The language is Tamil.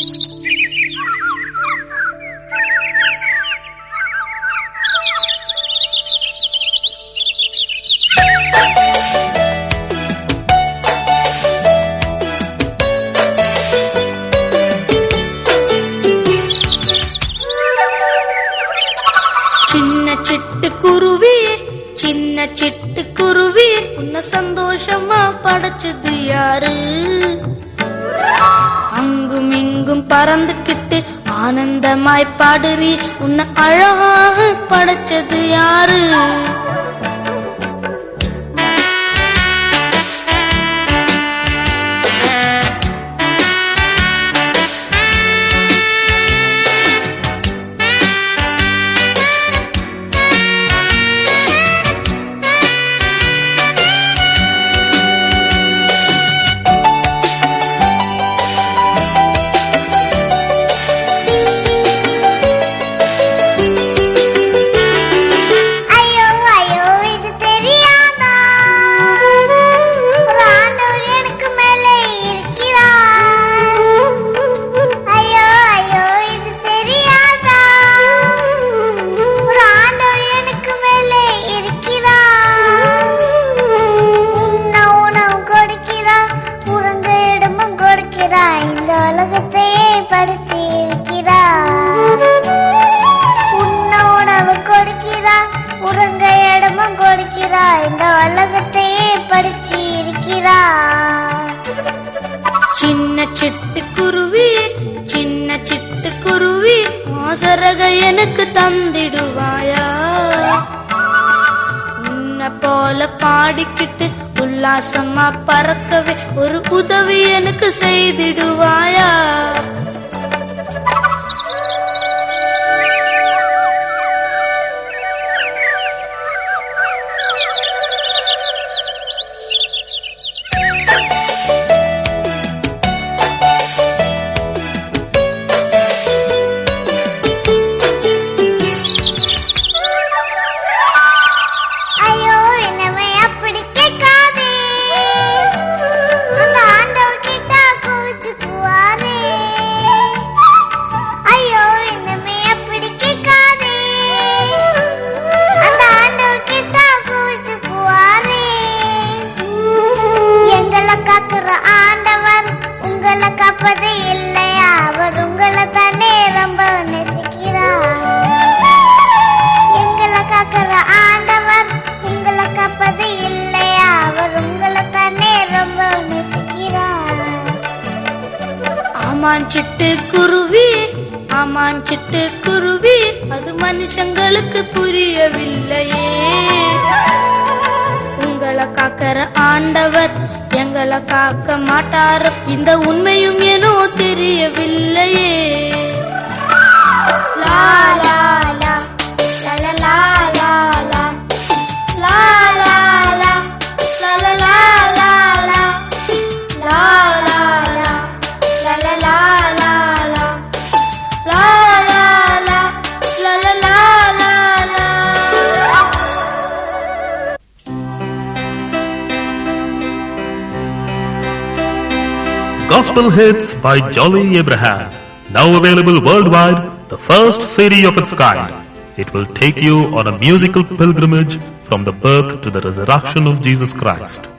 சின்ன சிட்டு குருவி சின்ன சிட்டு குருவி உன்னை சந்தோஷமா படைச்சது யாரு அங்கும் இங்கும் பறந்துக்கிட்டு ஆனந்தமாய் பாடுறி உன்னை அழகாக படைச்சது யாரு ஐயோ ஐயோ இது தெரியாதா ஒரு ஆண்டவர் எனக்கு மேலே இருக்கிறார் ஐயோ ஐயோ இது தெரியாதா ஒரு ஆண்டவர் எனக்கு மேலே இருக்கிறார் உண்ண உணவு கொடுக்கிறார் உறங்க இடமும் கொடுக்கிறார் இந்த உலகத்தையே படுத்தி இருக்கிறார் உண்ண உணவு கொடுக்கிறார் உறங்க இடமும் கொடுக்கிறார் இந்த உலகத்தையே படிச்சு இருக்கிறார் சின்ன சிட்டு குருவி சின்ன சிட்டு குருவி ஆசரக எனக்கு தந்திடுவாயா உன்னை போல பாடிக்கிட்டு உல்லாசமா பறக்கவே ஒரு உதவி எனக்கு செய்திடுவாயா ஐயோ என்னமே அப்படி கேட்காதே அந்த ஆண்டவர் கிட்ட கோவிச்சுக்குவாரே ஐயோ என்னமே அப்படி கேட்காதே அந்த ஆண்டவர் கிட்ட கோவிச்சுக்குவாரே எங்களை காக்குற ஆண்டவர் உங்களை காப்பது இல்லையா அவர் உங்களை தானே ரொம்ப நேசிக்கிறார் எங்களை காக்கிற ஆண்டவர் உங்களை காப்பது இல்லையா அவர் உங்களை தானே ரொம்ப நேசிக்கிறார் ஆமான் சிட்டு குருவி ஆமான் சிட்டு குருவி அது மனுஷங்களுக்கு புரியவில்லையே உங்களை காக்கிற ஆண்டவர் எங்களை காக்க மாட்டாரோ இந்த உண்மையும் ஏனோ தெரியவில்லையே லா லா லா லா லா லா லா லா லா லா லா லா லா லா லா லா லா லா லா La la la la la La la la La la la la la Gospel Hits by Jolly Abraham. Now available worldwide, the first CD of its kind. It will take you on a musical pilgrimage from the birth to the resurrection of Jesus Christ.